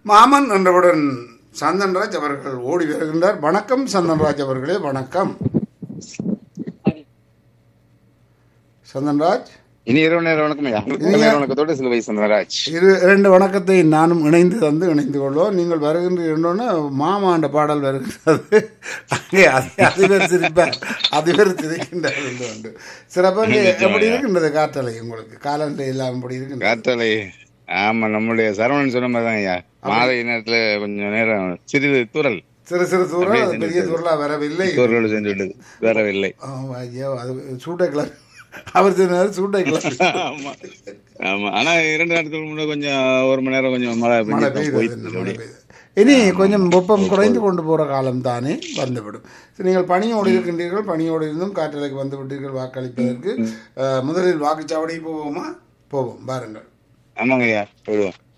மாமன் என்றவுடன் சந்தன்ராஜ் அவர்கள் ஓடி வருகின்றார் வணக்கம் சந்தன்ராஜ் அவர்களே வணக்கம் சந்தன்ராஜ் இனி இரவு நேரம் வணக்கம் ஐயா இரவு நேரம் வணக்கத்தோட சிலுவை சந்திரராஜ் இரு இரண்டு வணக்கத்தை நானும் இணைந்து தந்து இணைந்து கொள்வோம் நீங்கள் வருகின்றோன்னு மாமாண்ட பாடல் வருகின்றது அங்கே அதி- அதிபர் சிரிப்பார் அதிபர் சிரிக்கின்றார் என்று உண்டு சிறப்பாக எப்படி இருக்கின்றது காற்றலை உங்களுக்கு காலநிலை எல்லாம் எப்படி இருக்கின்றது காற்றலை ஆமா நம்மளுடைய சரவணன் சொன்ன மாதிரி தான் ஐயா மாலை நேரத்துல கொஞ்சம் நேரம் சிறிது தூரல் சிறு சிறு தூரம் அது பெரிய தூரலா வரவில்லை தூரலோடு சென்று விட்டது வரவில்லை ஆ, ஐயோ அது சூட்டை கிளம்பி அவர் சொன்னார் சூட்டை கிளம்பி ஆமா ஆமா ஆனா இரண்டு நாட்களுக்கு முன்னாடி கொஞ்சம் ஒரு மணி நேரம் கொஞ்சம் மழை மழை பெஞ்சு பெய்தது போயிட்டு இந்த மழை பெய்தது இனி கொஞ்சம் வெப்பம் குறைந்து கொண்டு போகிற காலம் தானே வந்துவிடும் சரி, நீங்கள் பணியோடு இருக்கின்றீர்கள் பணியோடு இருந்தும் காற்றலைக்கு வந்து விட்டீர்கள் வாக்களிப்பதற்கு அஹ், முதலில் வாக்குச்சாவடி போவோமா போவோம் பாருங்கள் ஆமாங்க ஐயா போயிடுவோம்